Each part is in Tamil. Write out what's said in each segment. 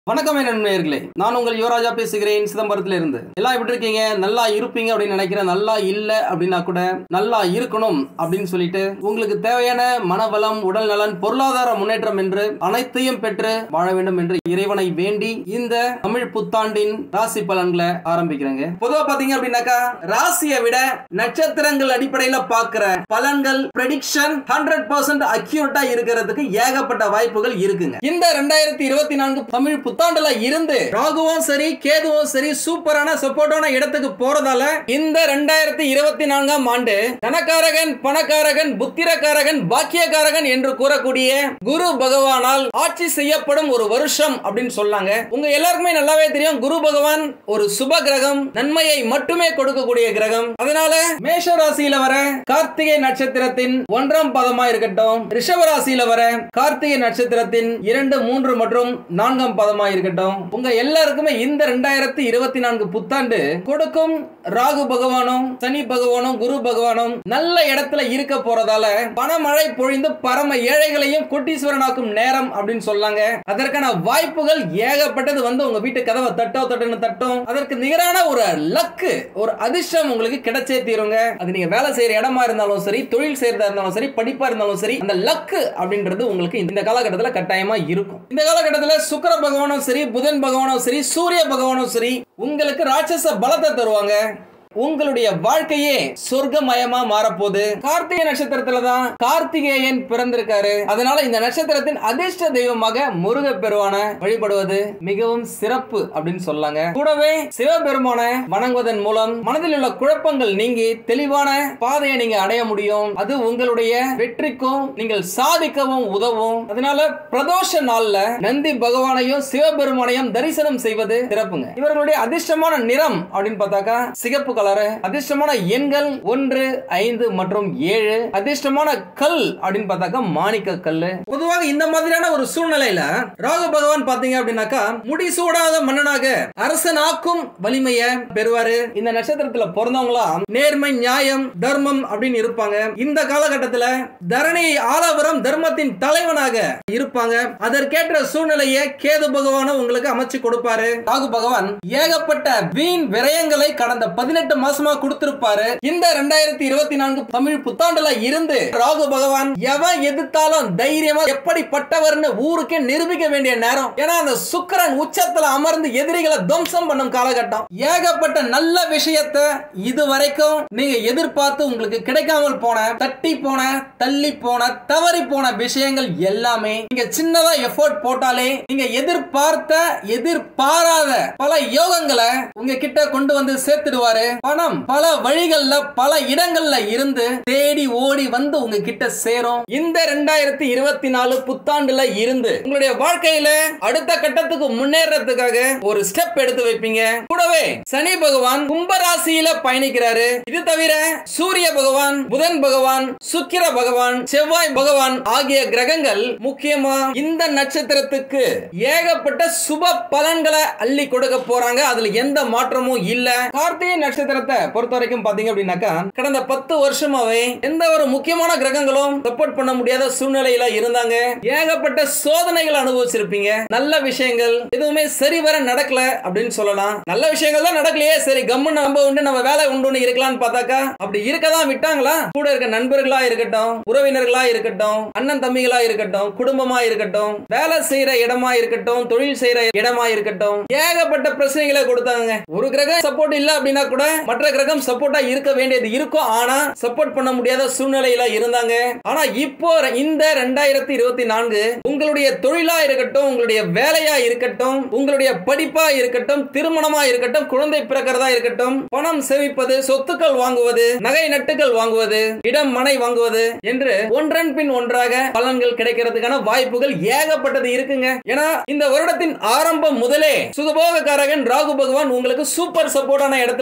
வணக்கம் என் நண்பர்களே நான் உங்கள் யுவராஜா பேசுகிறேன் சிதம்பரத்துல இருந்து எல்லாம் எப்படி இருக்கீங்க நல்லா இருப்பீங்க அப்படின்னு நினைக்கிறேன் நல்லா இல்ல அப்படின்னா கூட நல்லா இருக்கணும் அப்படின்னு சொல்லிட்டு உங்களுக்கு தேவையான மனவளம் உடல் நலன் பொருளாதார முன்னேற்றம் என்று அனைத்தையும் பெற்று வாழ வேண்டும் என்று இறைவனை வேண்டி இந்த தமிழ் புத்தாண்டின் ராசி பலன்களை ஆரம்பிக்கிறேங்க பொதுவா பாத்தீங்க அப்படின்னாக்கா ராசியை விட நட்சத்திரங்கள் அடிப்படையில பார்க்கிற பலன்கள் ப்ரெடிக்ஷன் ஹண்ட்ரட் பர்சன்ட் அக்யூரேட்டா இருக்கிறதுக்கு ஏகப்பட்ட வாய்ப்புகள் இருக்குங்க இந்த ரெண்டாயிரத்தி இருபத்தி நான்கு தமிழ் புத்தாண்டுல இருந்து ராகுவும் சரி கேதுவும் சரி சூப்பரான சப்போர்ட்டான இடத்துக்கு போறதால இந்த ரெண்டாயிரத்தி இருபத்தி நான்காம் ஆண்டு தனக்காரகன் பணக்காரகன் புத்திரக்காரகன் பாக்கியக்காரகன் என்று கூறக்கூடிய குரு பகவானால் ஆட்சி செய்யப்படும் ஒரு வருஷம் அப்படின்னு சொல்லாங்க உங்க எல்லாருக்குமே நல்லாவே தெரியும் குரு பகவான் ஒரு சுப கிரகம் நன்மையை மட்டுமே கொடுக்கக்கூடிய கிரகம் அதனால மேஷ ராசியில வர கார்த்திகை நட்சத்திரத்தின் ஒன்றாம் பதமா இருக்கட்டும் ரிஷப ராசியில வர கார்த்திகை நட்சத்திரத்தின் இரண்டு மூன்று மற்றும் நான்காம் பதமா இருக்கட்டும் உங்க எல்லாருக்குமே இந்த ரெண்டாயிரத்தி இருபத்தி நான்கு புத்தாண்டு கொடுக்கும் ராகு பகவானும் சனி பகவானும் குரு பகவானும் நல்ல இடத்துல இருக்க போறதால பணமழை பொழிந்து பரம ஏழைகளையும் கோட்டீஸ்வரனாக்கும் நேரம் அப்படின்னு சொல்லாங்க அதற்கான வாய்ப்புகள் ஏகப்பட்டது வந்து உங்க வீட்டு கதவை தட்டோ தட்டுன்னு தட்டும் அதற்கு நிகரான ஒரு லக்கு ஒரு அதிர்ஷ்டம் உங்களுக்கு கிடைச்சே தீருங்க அது நீங்க வேலை செய்யற இடமா இருந்தாலும் சரி தொழில் செய்யறதா இருந்தாலும் சரி படிப்பா இருந்தாலும் சரி அந்த லக்கு அப்படின்றது உங்களுக்கு இந்த காலகட்டத்தில் கட்டாயமா இருக்கும் இந்த காலகட்டத்தில் சுக்கிர பகவானும் சரி புதன் பகவானும் சரி சூரிய பகவானும் சரி உங்களுக்கு ராட்சச பலத்தை தருவாங்க உங்களுடைய வாழ்க்கையே சொர்க்கமயமா மாறப்போகுது கார்த்திகை நட்சத்திரத்துல தான் கார்த்திகேயன் பிறந்திருக்காரு அதனால இந்த நட்சத்திரத்தின் அதிர்ஷ்ட தெய்வமாக முருக பெருமான வழிபடுவது மிகவும் சிறப்பு அப்படின்னு சொல்லாங்க கூடவே சிவபெருமான வணங்குவதன் மூலம் மனதில் உள்ள குழப்பங்கள் நீங்கி தெளிவான பாதையை நீங்க அடைய முடியும் அது உங்களுடைய வெற்றிக்கும் நீங்கள் சாதிக்கவும் உதவும் அதனால பிரதோஷ நாள்ல நந்தி பகவானையும் சிவபெருமானையும் தரிசனம் செய்வது சிறப்புங்க இவர்களுடைய அதிர்ஷ்டமான நிறம் அப்படின்னு பார்த்தாக்கா சிகப்பு கலரு அதிர்ஷ்டமான எண்கள் ஒன்று ஐந்து மற்றும் ஏழு அதிர்ஷ்டமான கல் அப்படின்னு பார்த்தாக்கா மாணிக்க கல்லு பொதுவாக இந்த மாதிரியான ஒரு சூழ்நிலையில ராகு பகவான் பாத்தீங்க அப்படின்னாக்கா முடிசூடாத மன்னனாக அரசனாக்கும் வலிமைய பெறுவாரு இந்த நட்சத்திரத்துல பிறந்தவங்களாம் நேர்மை நியாயம் தர்மம் அப்படின்னு இருப்பாங்க இந்த காலகட்டத்துல தரணியை ஆலவரம் தர்மத்தின் தலைவனாக இருப்பாங்க அதற்கேற்ற சூழ்நிலையை கேது பகவானும் உங்களுக்கு அமைச்சு கொடுப்பாரு ராகு பகவான் ஏகப்பட்ட வீண் விரயங்களை கடந்த பதினெட்டு மாசமா கொடுத்திருப்பாரு இந்த ரெண்டாயிரத்தி இருபத்தி நான்கு தமிழ் புத்தாண்டுல இருந்து ராகு பகவான் எவன் எதிர்த்தாலும் தைரியமா எப்படிப்பட்டவர்னு ஊருக்கே நிரூபிக்க வேண்டிய நேரம் ஏன்னா அந்த சுக்கரன் உச்சத்துல அமர்ந்து எதிரிகளை துவம்சம் பண்ணும் காலகட்டம் ஏகப்பட்ட நல்ல விஷயத்தை இதுவரைக்கும் நீங்க எதிர்பார்த்து உங்களுக்கு கிடைக்காமல் போன தட்டி போன தள்ளி போன தவறி போன விஷயங்கள் எல்லாமே நீங்க சின்னதா எஃபோர்ட் போட்டாலே நீங்க எதிர்பார்த்த எதிர்பாராத பல யோகங்களை உங்க கிட்ட கொண்டு வந்து சேர்த்துடுவாரு பணம் பல வழிகள்ல பல இடங்கள்ல இருந்து தேடி ஓடி வந்து உங்க கிட்ட சேரும் இந்த ரெண்டாயிரத்தி இருபத்தி நாலு புத்தாண்டுல இருந்து உங்களுடைய வாழ்க்கையில அடுத்த கட்டத்துக்கு முன்னேறதுக்காக ஒரு ஸ்டெப் எடுத்து வைப்பீங்க கூடவே சனி பகவான் கும்பராசியில பயணிக்கிறாரு இது தவிர சூரிய பகவான் புதன் பகவான் சுக்கிர பகவான் செவ்வாய் பகவான் ஆகிய கிரகங்கள் முக்கியமா இந்த நட்சத்திரத்துக்கு ஏகப்பட்ட சுப பலன்களை அள்ளி கொடுக்க போறாங்க அதுல எந்த மாற்றமும் இல்ல கார்த்திகை நட்சத்திரத்தை பொறுத்த வரைக்கும் பாத்தீங்க அப்படின்னாக்கா கடந்த பத்து வருஷமாவே எந்த ஒரு முக்கியமான கிரகங்களும் சப்போர்ட் பண்ண முடியாத சூழ்நிலையில இருந்தாங்க ஏகப்பட்ட சோதனைகள் அனுபவிச்சிருப்பீங்க நல்ல விஷயங்கள் எதுவுமே சரிவர நடக்கல அப்படின்னு சொல்லலாம் நல்ல விஷயங்கள் தான் நடக்கலையே சரி கம்மு நம்ம உண்டு நம்ம வேலை உண்டு இருக்கலாம்னு பார்த்தாக்கா அப்படி இருக்கதான் விட்டாங்களா கூட இருக்க நண்பர்களா இருக்கட்டும் உறவினர்களா இருக்கட்டும் அண்ணன் தம்பிகளா இருக்கட்டும் குடும்பமா இருக்கட்டும் வேலை செய்யற இடமா இருக்கட்டும் தொழில் செய்யற இடமா இருக்கட்டும் ஏகப்பட்ட பிரச்சனைகளை கொடுத்தாங்க ஒரு கிரகம் சப்போர்ட் இல்ல அப்படின்னா கூட மற்ற கிரகம் சப்போர்ட்டா இருக்க வேண்டியது இருக்கும் ஆனா சப்போர்ட் பண்ண முடியாத சூழ்நிலையில இருந்தாங்க ஆனா இப்போ இந்த ரெண்டாயிரத்தி இருபத்தி நான்கு உங்களுடைய தொழிலா இருக்கட்டும் உங்களுடைய வேலையா இருக்கட்டும் உங்களுடைய படிப்பா இருக்கட்டும் திருமணமா இருக்கட்டும் குழந்தை பிறக்கிறதா இருக்கட்டும் பணம் சேமிப்பது சொத்துக்கள் வாங்குவது நகை நட்டுகள் வாங்குவது இடம் மனை வாங்குவது என்று ஒன்றன் பின் ஒன்றாக பலன்கள் கிடைக்கிறதுக்கான வாய்ப்புகள் ஏகப்பட்டது இருக்குங்க ஏன்னா இந்த வருடத்தின் ஆரம்பம் முதலே சுகபோகக்காரகன் ராகு பகவான் உங்களுக்கு சூப்பர் சப்போர்ட்டான இடத்துல இருக்காரு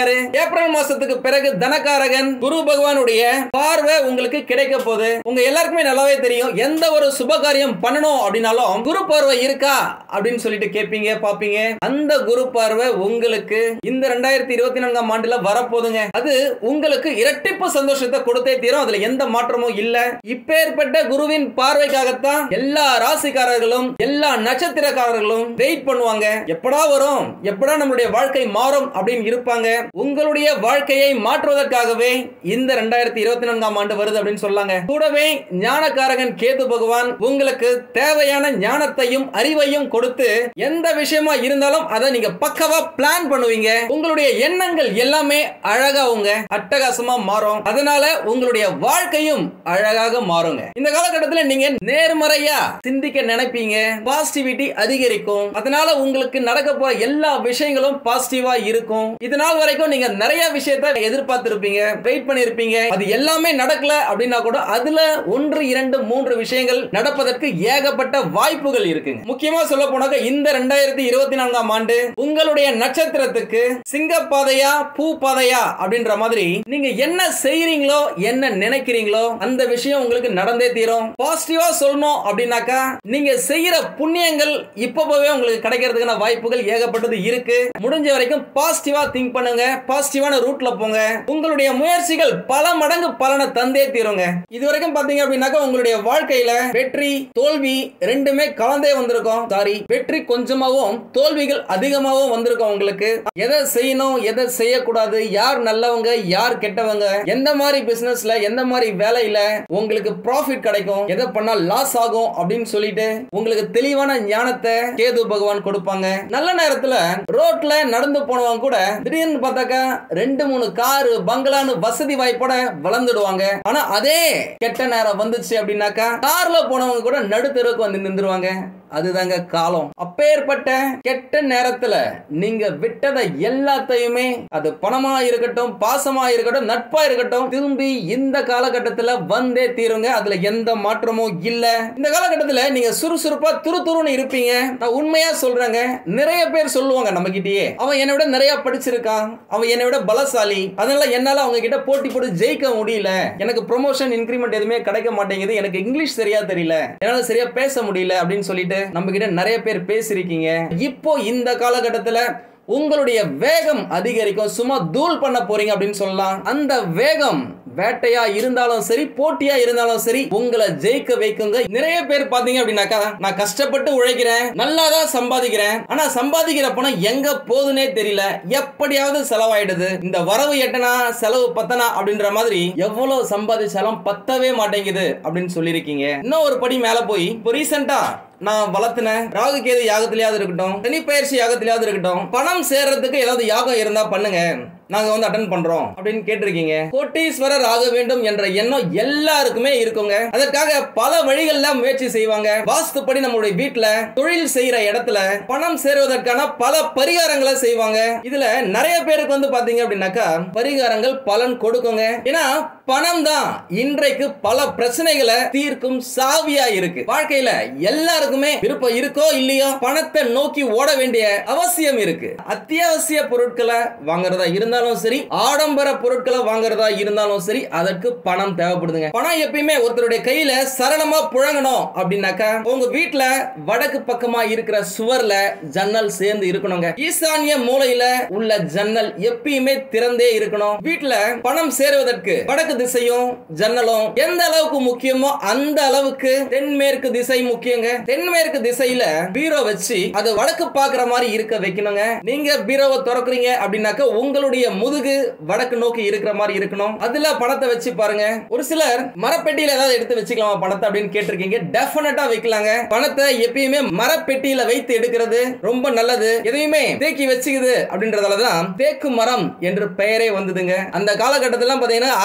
சொல்லிட்டாரு ஏப்ரல் மாசத்துக்கு பிறகு தனகாரகன் குரு பகவானுடைய பார்வை உங்களுக்கு கிடைக்க போகுது உங்க எல்லாருக்குமே நல்லாவே தெரியும் எந்த ஒரு சுப காரியம் பண்ணணும் அப்படின்னாலும் குரு பார்வை இருக்கா அப்படின்னு சொல்லிட்டு கேட்பீங்க பாப்பீங்க அந்த குரு பார்வை உங்களுக்கு இந்த ரெண்டாயிரத்தி இருபத்தி நான்காம் ஆண்டுல வரப்போகுதுங்க அது உங்களுக்கு இரட்டிப்பு சந்தோஷத்தை கொடுத்தே தீரும் அதுல எந்த மாற்றமும் இல்ல இப்பேற்பட்ட குருவின் பார்வைக்காகத்தான் எல்லா ராசிக்காரர்களும் எல்லா நட்சத்திரக்காரர்களும் வெயிட் பண்ணுவாங்க எப்படா வரும் எப்படா நம்மளுடைய வாழ்க்கை மாறும் அப்படின்னு இருப்பாங்க உங்களுடைய வாழ்க்கையை மாற்றுவதற்காகவே இந்த ரெண்டாயிரத்தி இருபத்தி நான்காம் ஆண்டு வருது அப்படின்னு சொல்லாங்க கூடவே ஞானக்காரகன் கேது பகவான் உங்களுக்கு தேவையான ஞானத்தையும் அறிவையும் கொடுத்து எந்த விஷயமா இருந்தாலும் அதை நீங்க பக்கவா பிளான் பண்ணுவீங்க உங்களுடைய எண்ணங்கள் எல்லாமே அழகாவுங்க அட்டகாசமா மாறும் அதனால உங்களுடைய வாழ்க்கையும் அழகாக மாறுங்க இந்த காலகட்டத்தில் நீங்க நேர்மறையா சிந்திக்க நினைப்பீங்க பாசிட்டிவிட்டி அதிகரிக்கும் அதனால உங்களுக்கு நடக்க போற எல்லா விஷயங்களும் பாசிட்டிவா இருக்கும் இதனால் வரைக்கும் நீங்க நிறைய விஷயத்தை எதிர்பார்த்திருப்பீங்க வெயிட் பண்ணிருப்பீங்க அது எல்லாமே நடக்கல அப்படின்னா கூட அதுல ஒன்று இரண்டு மூன்று விஷயங்கள் நடப்பதற்கு ஏகப்பட்ட வாய்ப்புகள் இருக்குங்க முக்கியமா சொல்ல போனாக்க இந்த ரெண்டாயிரத்தி இருபத்தி நான்காம் ஆண்டு உங்களுடைய நட்சத்திரத்துக்கு சிங்கப்பாதையா பூ பாதையா அப்படின்ற மாதிரி நீங்க என்ன செய்யறீங்களோ என்ன நினைக்கிறீங்களோ அந்த விஷயம் உங்களுக்கு நடந்தே தீரும் பாசிட்டிவா சொல்லணும் அப்படின்னாக்கா நீங்க செய்யற புண்ணியங்கள் இப்பவே உங்களுக்கு கிடைக்கிறதுக்கான வாய்ப்புகள் ஏகப்பட்டது இருக்கு முடிஞ்ச வரைக்கும் பாசிட்டிவா திங்க் பண்ணுங்க பாசிட்டிவான ரூட்ல போங்க உங்களுடைய முயற்சிகள் பல மடங்கு பலனை தந்தே தீருங்க இது வரைக்கும் பாத்தீங்க அப்படின்னாக்கா உங்களுடைய வாழ்க்கையில வெற்றி தோல்வி ரெண்டுமே கலந்தே வந்திருக்கும் சாரி வெற்றி கொஞ்சமாவும் தோல்விகள் அதிகமாகவும் வந்திருக்கும் உங்களுக்கு எதை செய்யணும் எதை செய்யக்கூடாது யார் நல்லவங்க யார் கெட்டவங்க எந்த மாதிரி பிசினஸ்ல எந்த மாதிரி வேலையில உங்களுக்கு ப்ராஃபிட் கிடைக்கும் எதை பண்ணா லாஸ் ஆகும் அப்படின்னு சொல்லிட்டு உங்களுக்கு தெளிவான ஞானத்தை கேது பகவான் கொடுப்பாங்க நல்ல நேரத்துல ரோட்ல நடந்து போனவங்க கூட திடீர்னு பார்த்தாக்கா ரெண்டு மூணு காரு பங்களான்னு வசதி வாய்ப்போட வளர்ந்துடுவாங்க ஆனா அதே கெட்ட நேரம் வந்துச்சு அப்படின்னாக்கா கார்ல போனவங்க கூட நடுத்தருக்கு வந்து நின்றுவாங்க அதுதாங்க காலம் அப்பேற்பட்ட கெட்ட நேரத்துல நீங்க விட்டதை எல்லாத்தையுமே அது பணமா இருக்கட்டும் பாசமா இருக்கட்டும் நட்பா இருக்கட்டும் திரும்பி இந்த காலகட்டத்துல வந்தே தீருங்க அதுல எந்த மாற்றமும் இல்ல இந்த காலகட்டத்துல நீங்க சுறுசுறுப்பா துரு துருன்னு இருப்பீங்க நான் உண்மையா சொல்றேங்க நிறைய பேர் சொல்லுவாங்க நம்ம கிட்டயே அவன் என்னை விட நிறைய படிச்சிருக்கான் அவன் என்னை விட பலசாலி அதனால என்னால அவங்க கிட்ட போட்டி போட்டு ஜெயிக்க முடியல எனக்கு ப்ரொமோஷன் இன்க்ரிமெண்ட் எதுவுமே கிடைக்க மாட்டேங்குது எனக்கு இங்கிலீஷ் சரியா தெரியல என்னால சரியா பேச முடியல அப்படின்னு சொல்லிட்டு நம்ம கிட்ட நிறைய பேர் பேசிருக்கீங்க இப்போ இந்த காலகட்டத்துல உங்களுடைய வேகம் அதிகரிக்கும் சும்மா தூள் பண்ண போறீங்க அப்படின்னு சொல்லலாம் அந்த வேகம் வேட்டையா இருந்தாலும் சரி போட்டியா இருந்தாலும் சரி உங்களை ஜெயிக்க வைக்குங்க நிறைய பேர் பாத்தீங்க அப்படின்னாக்கா நான் கஷ்டப்பட்டு உழைக்கிறேன் நல்லா தான் சம்பாதிக்கிறேன் ஆனா சம்பாதிக்கிற பணம் எங்க போகுதுன்னே தெரியல எப்படியாவது செலவாயிடுது இந்த வரவு எட்டனா செலவு பத்தனா அப்படின்ற மாதிரி எவ்வளவு சம்பாதிச்சாலும் பத்தவே மாட்டேங்குது அப்படின்னு சொல்லியிருக்கீங்க இன்னும் ஒரு படி மேல போய் இப்போ ரீசெண்டா நான் வளர்த்தின ராகு கேது யாகத்திலேயாவது இருக்கட்டும் சனி பயிற்சி யாகத்திலேயாவது இருக்கட்டும் பணம் சேர்றதுக்கு ஏதாவது யாகம் இருந்தா பண்ணுங்க நாங்க வந்து அட்டன் பண்றோம் அப்படின்னு கேட்டிருக்கீங்க கோட்டீஸ்வரர் ஆக வேண்டும் என்ற எண்ணம் எல்லாருக்குமே இருக்குங்க அதற்காக பல வழிகள்ல முயற்சி செய்வாங்க வாஸ்துப்படி நம்மளுடைய வீட்டுல தொழில் செய்யற இடத்துல பணம் சேருவதற்கான பல பரிகாரங்களை செய்வாங்க இதுல நிறைய பேருக்கு வந்து பாத்தீங்க அப்படின்னாக்கா பரிகாரங்கள் பலன் கொடுக்குங்க ஏன்னா பணம் தான் இன்றைக்கு பல பிரச்சனைகளை தீர்க்கும் சாவியா இருக்கு வாழ்க்கையில எல்லாருக்குமே விருப்பம் இருக்கோ இல்லையோ பணத்தை நோக்கி ஓட வேண்டிய அவசியம் இருக்கு அத்தியாவசிய பொருட்களை வாங்குறதா இருந்தாலும் சரி ஆடம்பர பொருட்களை வாங்குறதா இருந்தாலும் சரி அதற்கு பணம் தேவைப்படுதுங்க பணம் எப்பயுமே ஒருத்தருடைய கையில சரளமா புழங்கணும் அப்படின்னாக்கா உங்க வீட்டுல வடக்கு பக்கமா இருக்கிற சுவர்ல ஜன்னல் சேர்ந்து இருக்கணுங்க ஈசானிய மூலையில உள்ள ஜன்னல் எப்பயுமே திறந்தே இருக்கணும் வீட்டுல பணம் சேருவதற்கு வடக்கு திசையும் ஜன்னலும் எந்த அளவுக்கு முக்கியமோ அந்த அளவுக்கு தென்மேற்கு திசை முக்கியங்க தென்மேற்கு திசையில பீரோ வச்சு அது வடக்கு பாக்குற மாதிரி இருக்க வைக்கணுங்க நீங்க பீரோவை திறக்குறீங்க அப்படின்னாக்க உங்களுடைய முதுகு வடக்கு நோக்கி இருக்கிற மாதிரி இருக்கணும் அதுல பணத்தை வச்சு பாருங்க ஒரு சிலர் மரப்பெட்டியில ஏதாவது எடுத்து வச்சுக்கலாமா பணத்தை அப்படின்னு கேட்டிருக்கீங்க டெஃபினட்டா வைக்கலாங்க பணத்தை எப்பயுமே மரப்பெட்டியில வைத்து எடுக்கிறது ரொம்ப நல்லது எதையுமே தேக்கி வச்சுக்குது அப்படின்றதாலதான் தேக்கு மரம் என்று பெயரே வந்ததுங்க அந்த காலகட்டத்திலாம் பாத்தீங்கன்னா அரசாங்க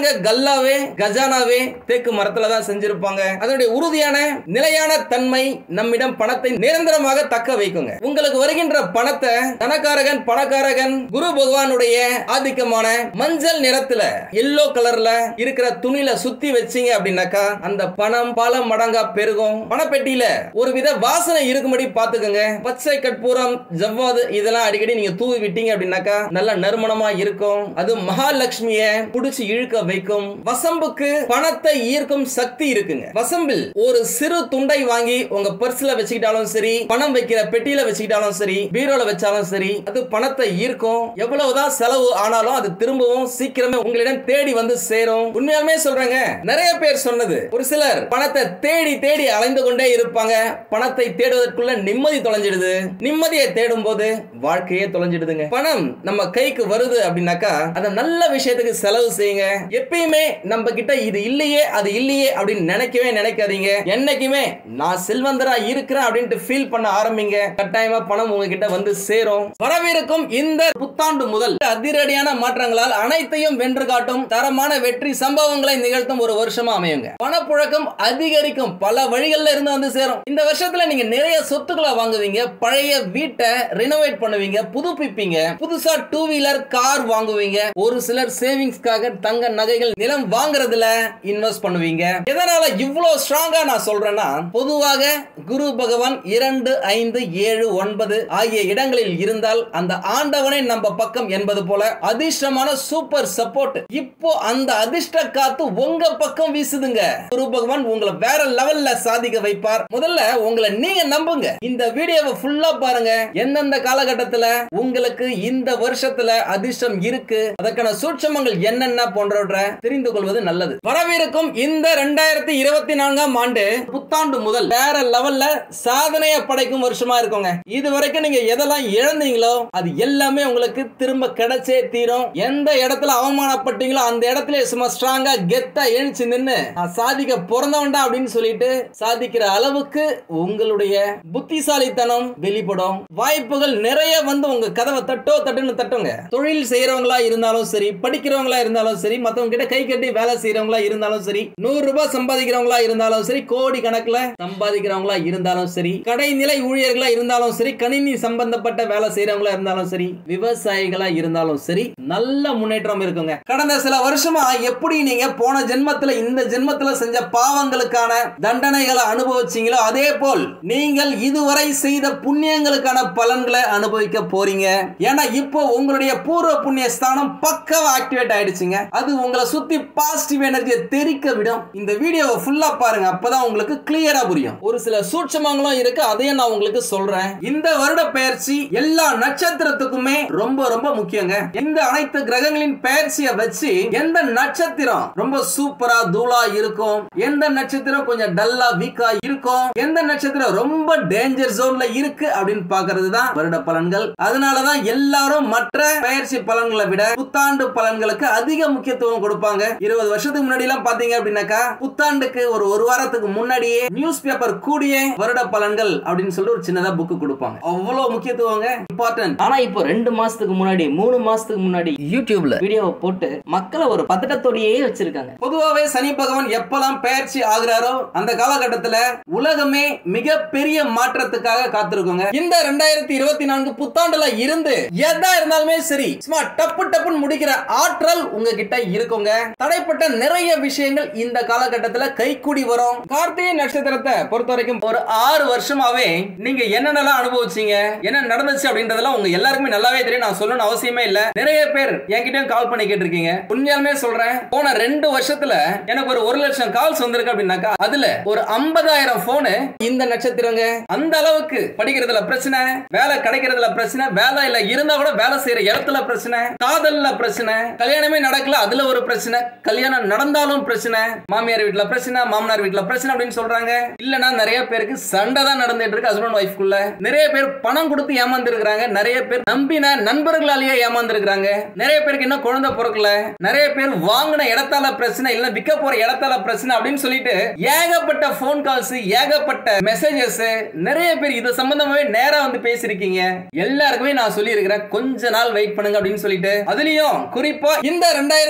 பாருங்க கல்லாவே கஜானாவே தேக்கு மரத்துல தான் செஞ்சிருப்பாங்க அதனுடைய உறுதியான நிலையான தன்மை நம்மிடம் பணத்தை நிரந்தரமாக தக்க வைக்குங்க உங்களுக்கு வருகின்ற பணத்தை தனக்காரகன் பணக்காரகன் குரு பகவானுடைய ஆதிக்கமான மஞ்சள் நிறத்துல எல்லோ கலர்ல இருக்கிற துணியில சுத்தி வச்சீங்க அப்படின்னாக்கா அந்த பணம் பல மடங்கா பெருகும் பணப்பெட்டியில ஒரு வித வாசனை இருக்கும்படி பாத்துக்கோங்க பச்சை கற்பூரம் ஜவ்வாது இதெல்லாம் அடிக்கடி நீங்க தூவி விட்டீங்க அப்படின்னாக்கா நல்ல நறுமணமா இருக்கும் அது மகாலட்சுமிய புடிச்சு இழுக்க வைக்கும் வசம்புக்கு பணத்தை ஈர்க்கும் சக்தி இருக்குங்க வசம்பில் ஒரு சிறு துண்டை வாங்கி உங்க பர்ஸ்ல வச்சுக்கிட்டாலும் சரி பணம் வைக்கிற பெட்டியில வச்சுக்கிட்டாலும் சரி பீரோல வச்சாலும் சரி அது பணத்தை ஈர்க்கும் எவ்வளவுதான் செலவு ஆனாலும் அது திரும்பவும் சீக்கிரமே உங்களிடம் தேடி வந்து சேரும் உண்மையாலுமே சொல்றேங்க நிறைய பேர் சொன்னது ஒரு சிலர் பணத்தை தேடி தேடி அலைந்து கொண்டே இருப்பாங்க பணத்தை தேடுவதற்குள்ள நிம்மதி தொலைஞ்சிடுது நிம்மதியை தேடும் போது வாழ்க்கையே தொலைஞ்சிடுதுங்க பணம் நம்ம கைக்கு வருது அப்படின்னாக்கா அதை நல்ல விஷயத்துக்கு செலவு செய்யுங்க எப்பயுமே நம்ம கிட்ட இது இல்லையே அது இல்லையே அப்படின்னு நினைக்கவே நினைக்காதீங்க என்னைக்குமே நான் செல்வந்தரா இருக்கிறேன் அப்படின்ட்டு ஃபீல் பண்ண ஆரம்பிங்க கட்டாயமா பணம் உங்ககிட்ட வந்து சேரும் வரவிருக்கும் இந்த புத்தாண்டு முதல் அதிரடியான மாற்றங்களால் அனைத்தையும் வென்று காட்டும் தரமான வெற்றி சம்பவங்களை நிகழ்த்தும் ஒரு வருஷமா அமையுங்க பணப்புழக்கம் அதிகரிக்கும் பல வழிகள்ல இருந்து வந்து சேரும் இந்த வருஷத்துல நீங்க நிறைய சொத்துக்களை வாங்குவீங்க பழைய வீட்டை ரினோவேட் பண்ணுவீங்க புதுப்பிப்பீங்க புதுசா டூ வீலர் கார் வாங்குவீங்க ஒரு சிலர் சேவிங்ஸ்க்காக தங்க நகைகள் நிலம் வாங்குறதுல இன்வெஸ்ட் பண்ணுவீங்க எதனால இவ்வளவு ஸ்ட்ராங்கா நான் சொல்றேன்னா பொதுவாக குரு பகவான் இரண்டு ஐந்து ஏழு ஒன்பது ஆகிய இடங்களில் இருந்தால் அந்த ஆண்டவனே நம்ம பக்கம் என்பது போல அதிர்ஷ்டமான சூப்பர் சப்போர்ட் இப்போ அந்த அதிர்ஷ்ட காத்து உங்க பக்கம் வீசுதுங்க குரு பகவான் உங்களை வேற லெவல்ல சாதிக்க வைப்பார் முதல்ல உங்களை நீங்க நம்புங்க இந்த வீடியோவை ஃபுல்லா பாருங்க எந்தெந்த காலகட்டத்துல உங்களுக்கு இந்த வருஷத்துல அதிர்ஷ்டம் இருக்கு அதற்கான சூட்சமங்கள் என்னென்ன போன்றவற்றை தெரிந்து கொள்வது நல்லது வரவிருக்கும் இந்த ரெண்டாயிரத்தி இருபத்தி நான்காம் ஆண்டு புத்தாண்டு முதல் வேற லெவல்ல சாதனையை படைக்கும் வருஷமா இருக்குங்க இது வரைக்கும் நீங்க எதெல்லாம் இழந்தீங்களோ அது எல்லாமே உங்களுக்கு திரும்ப கிடைச்சே தீரும் எந்த இடத்துல அவமானப்பட்டீங்களோ அந்த இடத்துல சும்மா ஸ்ட்ராங்கா கெத்தா எழுச்சி நின்னு நான் சாதிக்க பிறந்தவன்டா அப்படின்னு சொல்லிட்டு சாதிக்கிற அளவுக்கு உங்களுடைய புத்திசாலித்தனம் வெளிப்படும் வாய்ப்புகள் நிறைய வந்து உங்க கதவை தட்டோ தட்டுன்னு தட்டுங்க தொழில் செய்யறவங்களா இருந்தாலும் சரி படிக்கிறவங்களா இருந்தாலும் சரி மத்தவங்க கிட்ட கை கட்டி வேலை செய்யறவங்களா இருந்தாலும் சரி நூறு ரூபாய் சம்பாதிக்கிறவங்களா இருந்தாலும் சரி கோடி கணக்குல சம்பாதிக்கிறவங்களா இருந்தாலும் சரி கடைநிலை ஊழியர்களா இருந்தாலும் சரி கணினி சம்பந்தப்பட்ட வேலை செய்யறவங்களா இருந்தாலும் சரி விவசாயிகளா இருந்தாலும் சரி நல்ல முன்னேற்றம் இருக்குங்க கடந்த சில வருஷமா எப்படி நீங்க போன ஜென்மத்துல இந்த ஜென்மத்துல செஞ்ச பாவங்களுக்கான தண்டனைகளை அனுபவிச்சீங்களோ அதே போல் நீங்கள் இதுவரை செய்த புண்ணியங்களுக்கான பலன்களை அனுபவிக்க போறீங்க ஏன்னா இப்போ உங்களுடைய பூர்வ புண்ணிய ஸ்தானம் பக்கவா ஆக்டிவேட் ஆயிடுச்சுங்க அது உங்களை சுத்தி பாசிட்டிவ் எனர்ஜியை தெரிக்க விடும் இந்த வீடியோவை ஃபுல்லா பாருங்க அப்பதான் உங்களுக்கு கிளியரா புரியும் ஒரு சில சூட்சமங்களும் இருக்கு அதையும் நான் உங்களுக்கு சொல்றேன் இந்த வருட பெயர்ச்சி எல்லா நட்சத்திரத்துக்குமே ரொம்ப ரொம்ப முக்கியங்க இந்த அனைத்து கிரகங்களின் பெயர்ச்சியை வச்சு எந்த நட்சத்திரம் ரொம்ப சூப்பரா தூளா இருக்கும் எந்த நட்சத்திரம் கொஞ்சம் டல்லா வீக்கா இருக்கும் எந்த நட்சத்திரம் ரொம்ப டேஞ்சர் ஜோன்ல இருக்கு அப்படின்னு பாக்குறது தான் வருட பலன்கள் அதனாலதான் எல்லாரும் மற்ற பெயர்ச்சி பலன்களை விட புத்தாண்டு பலன்களுக்கு அதிக முக்கியத்துவம் கொடுப்பாங்க இருபது வருஷத்துக்கு முன்னாடி எல்லாம் பாத்தீங்க அப்படின்னாக்கா புத்தாண்டுக்கு ஒரு ஒரு வாரத்துக்கு முன்னாடியே நியூஸ் பேப்பர் கூடிய வருட பலன்கள் அப்படின்னு சொல்லி ஒரு சின்னதா புக் கொடுப்பாங்க அவ்வளவு முக்கியத்துவங்க இம்பார்ட்டன்ட் ஆனா இப்போ ரெண்டு மாசத்துக்கு முன்னாடி மூணு மாசத்துக்கு முன்னாடி யூடியூப்ல வீடியோவை போட்டு மக்களை ஒரு பதட்டத்தோடயே வச்சிருக்காங்க பொதுவாவே சனி பகவான் எப்பெல்லாம் பெயர்ச்சி ஆகுறாரோ அந்த காலகட்டத்துல உலகமே மிகப்பெரிய மாற்றத்துக்காக காத்திருக்குங்க இந்த ரெண்டாயிரத்தி இருபத்தி நான்கு புத்தாண்டுல இருந்து எதா இருந்தாலுமே சரி சும்மா டப்பு டப்புன்னு முடிக்கிற ஆற்றல் உங்ககிட்ட இருக்குங்க தடைப்பட்ட நிறைய விஷயங்கள் இந்த காலகட்டத்துல கைக்கூடி வரும் கார்த்திகை நட்சத்திரத்தை பொறுத்த வரைக்கும் ஒரு ஆறு வருஷமாவே நீங்க என்னென்னலாம் அனுபவிச்சீங்க என்ன நடந்துச்சு அப்படின்றதெல்லாம் உங்க எல்லாருக்குமே நல்லாவே தெரியும் நான் சொல்லணும்னு அவசியமே இல்ல நிறைய பேர் என்கிட்டயும் கால் பண்ணி கேட்டிருக்கீங்க உண்மையாலுமே சொல்றேன் போன ரெண்டு வருஷத்துல எனக்கு ஒரு ஒரு லட்சம் கால்ஸ் வந்திருக்கு அப்படின்னாக்கா அதுல ஒரு ஐம்பதாயிரம் போனு இந்த நட்சத்திரங்க அந்த அளவுக்கு படிக்கிறதுல பிரச்சனை வேலை கிடைக்கிறதுல பிரச்சனை வேலை இல்ல இருந்தா கூட வேலை செய்யற இடத்துல பிரச்சனை காதல்ல பிரச்சனை கல்யாணமே நடக்கல அதுல ஒரு பிரச்சனை கல்யாணம் நடந்தாலும் பிரச்சனை மாமியார் வீட்டுல பிரச்சனை மாமனார் வீட்டுல பிரச்சனை அப்படின்னு சொல்றாங்க இல்லனா நிறைய பேருக்கு சண்டை தான் நடந்துட்டு இருக்கு ஹஸ்பண்ட் ஒய்ஃப்குள்ள நிறைய பேர் பணம் கொடுத்து ஏமாந்து இருக்காங்க நிறைய பேர் நம்பின நண்பர்களாலேயே ஏமாந்து இருக்காங்க நிறைய பேருக்கு இன்னும் குழந்தை பிறக்கல நிறைய பேர் வாங்கின இடத்தால பிரச்சனை இல்ல விற்க போற இடத்தால பிரச்சனை அப்படின்னு சொல்லிட்டு ஏகப்பட்ட போன் கால்ஸ் ஏகப்பட்ட மெசேஜஸ் நிறைய பேர் இது சம்பந்தமாவே நேரா வந்து பேசிருக்கீங்க எல்லாருக்குமே நான் சொல்லி இருக்கிறேன் கொஞ்ச நாள் வெயிட் பண்ணுங்க அப்படின்னு சொல்லிட்டு அதுலயும் குறிப்பா இந்த ரெண்டாயிரத்தி இருபத்தி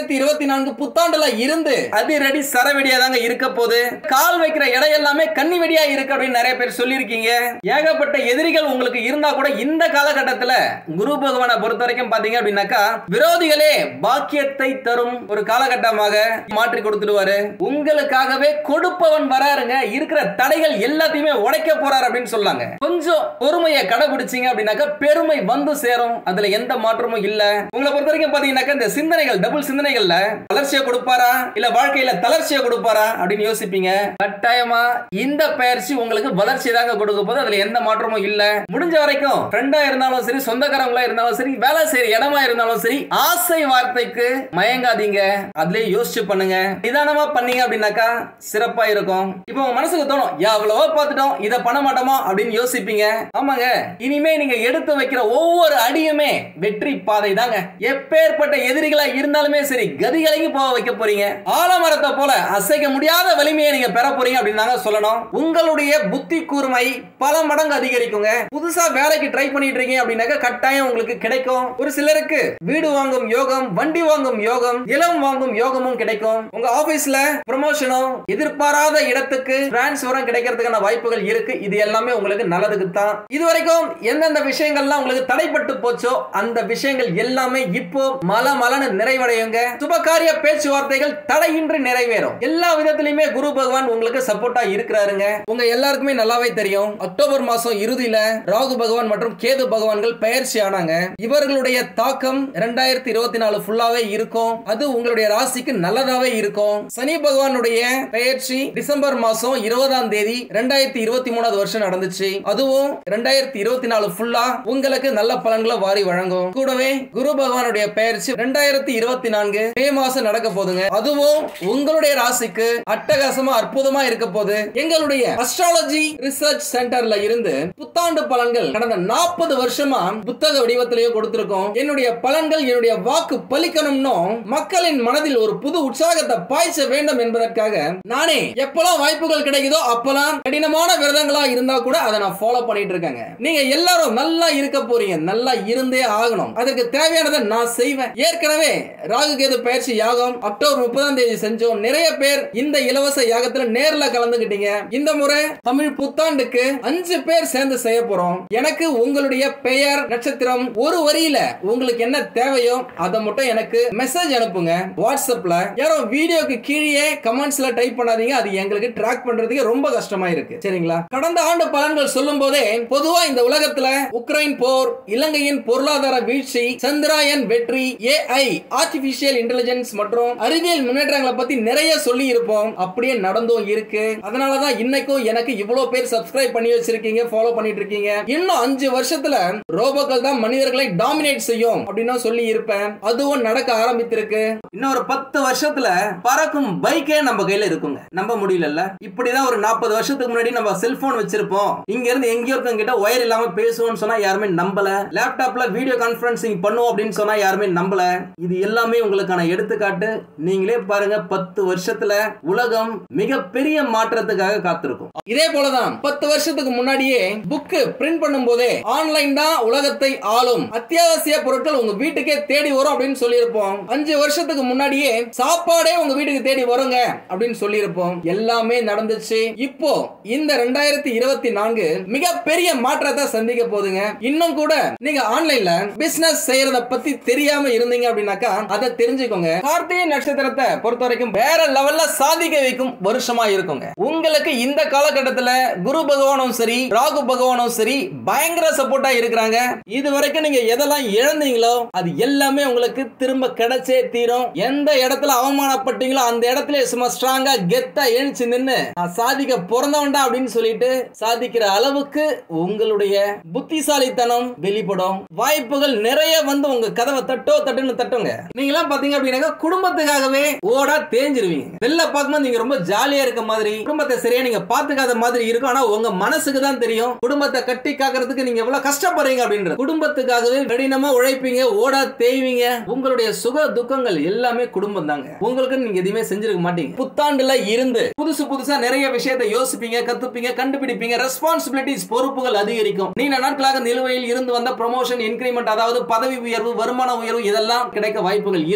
இருபத்தி நான்கு புத்தாண்டுல இருந்து அதிரடி சரவெடியா தாங்க இருக்க போது கால் வைக்கிற இடம் எல்லாமே கன்னி வெடியா இருக்கு அப்படின்னு நிறைய பேர் சொல்லியிருக்கீங்க ஏகப்பட்ட எதிரிகள் உங்களுக்கு இருந்தா கூட இந்த காலகட்டத்துல குரு பகவானை பொறுத்த வரைக்கும் பாத்தீங்க அப்படின்னாக்கா விரோதிகளே பாக்கியத்தை தரும் ஒரு காலகட்டமாக மாற்றி கொடுத்துடுவாரு உங்களுக்காகவே கொடுப்பவன் வராருங்க இருக்கிற தடைகள் எல்லாத்தையுமே உடைக்க போறாரு அப்படின்னு சொல்லாங்க கொஞ்சம் பொறுமையை கடைபிடிச்சீங்க அப்படின்னாக்கா பெருமை வந்து சேரும் அதுல எந்த மாற்றமும் இல்ல உங்களை பொறுத்த வரைக்கும் பாத்தீங்கன்னாக்கா இந்த சிந்தனைகள் டபுள் சிந்தனைகள்ல வளர்ச்சியை கொடுப்பாரா இல்ல வாழ்க்கையில தளர்ச்சியை கொடுப்பாரா அப்படின்னு யோசிப்பீங்க கட்டாயமா இந்த பயிற்சி உங்களுக்கு வளர்ச்சி தாங்க கொடுக்க போது அதுல எந்த மாற்றமும் இல்ல முடிஞ்ச வரைக்கும் ஃப்ரெண்டா இருந்தாலும் சரி சொந்தக்காரங்களா இருந்தாலும் சரி வேலை செய்யற இடமா இருந்தாலும் சரி ஆசை வார்த்தைக்கு மயங்காதீங்க அதுலயே யோசிச்சு பண்ணுங்க நிதானமா பண்ணீங்க அப்படின்னாக்கா சிறப்பா இருக்கும் இப்போ உங்க மனசுக்கு தோணும் எவ்வளவோ பார்த்துட்டோம் இதை பண்ண மாட்டோமா அப்படின்னு யோசிப்பீங்க ஆமாங்க இனிமே நீங்க எடுத்து வைக்கிற ஒவ்வொரு அடியுமே வெற்றி பாதை தாங்க எப்பேற்பட்ட எதிரிகளா இருந்தாலுமே சரி கதிகளையும் போக வைக்க போறீங்க ஆலமரத்தை போல அசைக்க முடியாத வலிமையை நீங்க பெற போறீங்க அப்படின்னு தாங்க சொல்லணும் உங்களுடைய புத்தி கூர்மை பல மடங்கு அதிகரிக்குங்க புதுசா வேலைக்கு ட்ரை பண்ணிட்டு இருக்கீங்க அப்படின்னாக்க கட்டாயம் உங்களுக்கு கிடைக்கும் ஒரு சிலருக்கு வீடு வாங்கும் யோகம் வண்டி வாங்கும் யோகம் இளம் வாங்கும் யோகமும் கிடைக்கும் உங்க ஆபீஸ்ல ப்ரமோஷனும் எதிர்பாராத இடத்துக்கு டிரான்ஸ்பரும் கிடைக்கிறதுக்கான வாய்ப்புகள் இருக்கு இது எல்லாமே உங்களுக்கு நல்லதுக்கு தான் இது வரைக்கும் எந்தெந்த விஷயங்கள்லாம் உங்களுக்கு தடைப்பட்டு போச்சோ அந்த விஷயங்கள் எல்லாமே இப்போ மல மலன்னு நிறைவடையுங்க சுபகாரிய பேச்சுவார்த்தைகள் தடையின்றி நிறைவேறும் எல்லா விதத்திலுமே குரு பகவான் உங்களுக்கு சப்போர்ட்டா இருக்கிறாருங்க உங்க எல்லாருக்குமே நல்லாவே தெரியும் அக்டோபர் மாசம் இறுதியில ராகு பகவான் மற்றும் கேது பகவான்கள் பயிற்சி ஆனாங்க இவர்களுடைய தாக்கம் இரண்டாயிரத்தி இருபத்தி நாலு ஃபுல்லாவே இருக்கும் அது உங்களுடைய ராசிக்கு நல்லதாவே இருக்கும் சனி பகவானுடைய பெயர்ச்சி டிசம்பர் மாசம் இருபதாம் தேதி ரெண்டாயிரத்தி இருபத்தி மூணாவது வருஷம் நடந்துச்சு அதுவும் ரெண்டாயிரத்தி இருபத்தி நாலு ஃபுல்லா உங்களுக்கு நல்ல பலன்களை வாரி வழங்கும் கூடவே குரு பகவானுடைய பெயர்ச்சி ரெண்டாயிரத்தி இருபத்தி நான்கு மே மாசம் நடக்க போதுங்க அதுவும் உங்களுடைய ராசிக்கு அட்டகாசமா அற்புதமா இருக்க போது எங்களுடைய அஸ்ட்ராலஜி ரிசர்ச் சென்டர்ல இருந்து புத்தாண்டு பலன்கள் கடந்த நாற்பது வருஷமா புத்தக வடிவத்திலேயே கொடுத்திருக்கோம் என்னுடைய பலன்கள் என்னுடைய வாக்கு பலிக்கணும்னு மக்களின் மனதில் ஒரு புது உற்சாகத்தை பாய்ச்ச வேண்டும் என்பதற்காக நானே எப்பெல்லாம் வாய்ப்புகள் கிடைக்குதோ அப்பெல்லாம் கடினமான விரதங்களா இருந்தா கூட அதை நான் ஃபாலோ பண்ணிட்டு இருக்கேங்க நீங்க எல்லாரும் நல்லா இருக்க போறீங்க நல்லா இருந்தே ஆகணும் அதற்கு தேவையானதை நான் செய்வேன் ஏற்கனவே ராகு கேது பயிற்சி யாகம் அக்டோபர் முப்பதாம் தேதி செஞ்சோம் நிறைய பேர் இந்த இலவச யாகத்துல நேர்ல கலந்துகிட்டீங்க இந்த முறை தமிழ் புத்தாண்டுக்கு அஞ்சு பேர் சேர்ந்து செய்ய போறோம் எனக்கு உங்களுடைய பெயர் நட்சத்திரம் ஒரு வரியில உங்களுக்கு என்ன தேவையோ அதை மட்டும் எனக்கு மெசேஜ் அனுப்புங்க வாட்ஸ்அப்ல யாரோ வீடியோக்கு கீழே கமெண்ட்ஸ்ல டைப் பண்ணாதீங்க அது எங்களுக்கு ட்ராக் பண்றதுக்கு ரொம்ப கஷ்டமா இருக்கு சரிங்களா கடந்த ஆண்டு பலன்கள் சொல்லும் போதே பொதுவா இந்த உலகத்துல உக்ரைன் போர் இலங்கையின் பொருளாதார வீழ்ச்சி சந்திராயன் வெற்றி ஏஐ ஆர்டிபிஷியல் இன்டெலிஜென்ஸ் மற்றும் அறிவியல் முன்னேற்றங்களை பத்தி நிறைய சொல்லி இருப்போம் அப்படியே நடந்தும் இருக்கு அதனாலதான் இன்னைக்கும் எனக்கு இவ்வளவு பேர் சப்ஸ்கிரைப் பண்ணி வச்சிருக்கீங்க ஃபாலோ பண்ணிட்டு இருக்கீங்க இன்னும் அஞ்சு வருஷத்துல ரோபோக்கள் தான் மனிதர்களை டாமினேட் செய்யும் அப்படின்னு சொல்லி இருப்பேன் அதுவும் நடக்க ஆரம்பித்திருக்கு இன்னொரு பத்து வருஷத்துல பறக்கும் பைக்கே நம்ம கையில இருக்குங்க நம்ப முடியல இப்படிதான் ஒரு நாற்பது வருஷத்துக்கு முன்னாடி நம்ம செல்போன் வச்சிருப்போம் இங்க இருந்து எங்கேயோ இருக்கவங்க கிட்ட ஒயர் இல்லாம பேசுவோம்னு சொன்னா யாருமே நம்பல லேப்டாப்ல வீடியோ கான்பரன்சிங் பண்ணுவோம் அப்படின்னு சொன்னா யாருமே நம்பல இது எல்லாமே உங்களுக்கான எடுத்துக்காட்டு நீங்களே பாருங்க பத்து வருஷத்துல உலகம் மிகப்பெரிய மாற்றத்துக்காக காத்திருக்கும் இதே போலதான் பத்து வருஷத்துக்கு முன்னாடியே புக்கு பிரிண்ட் பண்ணும் போதே ஆன்லைன் தான் உலகத்தை ஆளும் அத்தியாவசிய பொருட்கள் உங்க வீட்டுக்கே தேடி வரும் அப்படின்னு சொல்லியிருப்போம் அஞ்சு வருஷத்துக்கு முன்னாடியே சாப்பாடே உங்க வீட்டுக்கு தேடி வருங்க அப்படின்னு சொல்லியிருப்போம் எல்லாமே நடந்துச்சு இப்போ இந்த ரெண்டாயிரத்தி இருபத்தி நான்கு மிகப்பெரிய மாற்றத்தை சந்திக்க போதுங்க இன்னும் கூட நீங்க ஆன்லைன்ல பிசினஸ் செய்யறத பத்தி தெரியாம இருந்தீங்க அப்படின்னாக்கா அதை தெரிஞ்சுக்கோங்க கார்த்திகை நட்சத்திரத்தை பொறுத்த வரைக்கும் வேற லெவல்ல சாதிக்க வைக்கும் வருஷமா இருக்குங்க உங்களுக்கு இந்த காலகட்டத்துல குரு பகவானும் சரி ராகு பகவானும் சரி பயங்கர சப்போர்ட்டா இருக்கிறாங்க இது வரைக்கும் நீங்க எதெல்லாம் இழந்தீங்களோ அது எல்லாமே உங்களுக்கு திரும்ப கிடைச்சே தீரும் எந்த இடத்துல அவமானப்பட்டீங்களோ அந்த இடத்துல சும்மா ஸ்ட்ராங்கா கெத்தா எழுச்சு நின்னு நான் சாதிக்க பிறந்தவன்டா அப்படின்னு சொல்லிட்டு சாதிக்கிற அளவுக்கு உங்களுடைய புத்திசாலித்தனம் வெளிப்படும் வாய்ப்புகள் நிறைய வந்து உங்க கதவை தட்டோ தட்டுன்னு தட்டுங்க நீங்க எல்லாம் பாத்தீங்க அப்படின்னாக்கா குடும்பத்துக்காகவே ஓடா தேஞ்சிருவீங்க வெளில பார்க்கும்போது நீங்க ரொம்ப ஜாலியா இருக்க மாதிரி குடும்பத்தை சரியா நீங்க பாத்துக்காத மாதிரி இருக்கும் ஆனா உங்க மனசுக்கு தான் தெரியும் குடும்பத்தை கட்டி காக்கிறதுக்கு நீங்க எவ்வளவு கஷ்டப்படுறீங்க அப்படின்றது குடும்பத்துக்காகவே கடினமா உழைப்பீங்க ஓடா தேய்வீங்க உங்களுடைய சுக துக்கங்கள் எல்லாமே குடும்பம் தாங்க உங்களுக்கு நீங்க எதுவுமே செஞ்சிருக்க மாட்டீங்க புத்தாண்டுல இருந்து புதுசு புதுசா நிறைய விஷயத்தை யோசிப்பீங்க கத்துப்பீங்க கண்டுபிடிப்பீங்க ரெஸ்பான்சிபிலிட்டிஸ் பொறுப்புகள் அதிகரிக்கும் நீண்ட நாட்களாக நிலுவையில் இருந்து வந்த ப்ரொமோஷன் இன்கிரிமெண்ட் அதாவது பதவி உயர்வு வருமான உயர்வு இதெல்லாம் கிடைக்க வாய்ப்புகள் இருக்கு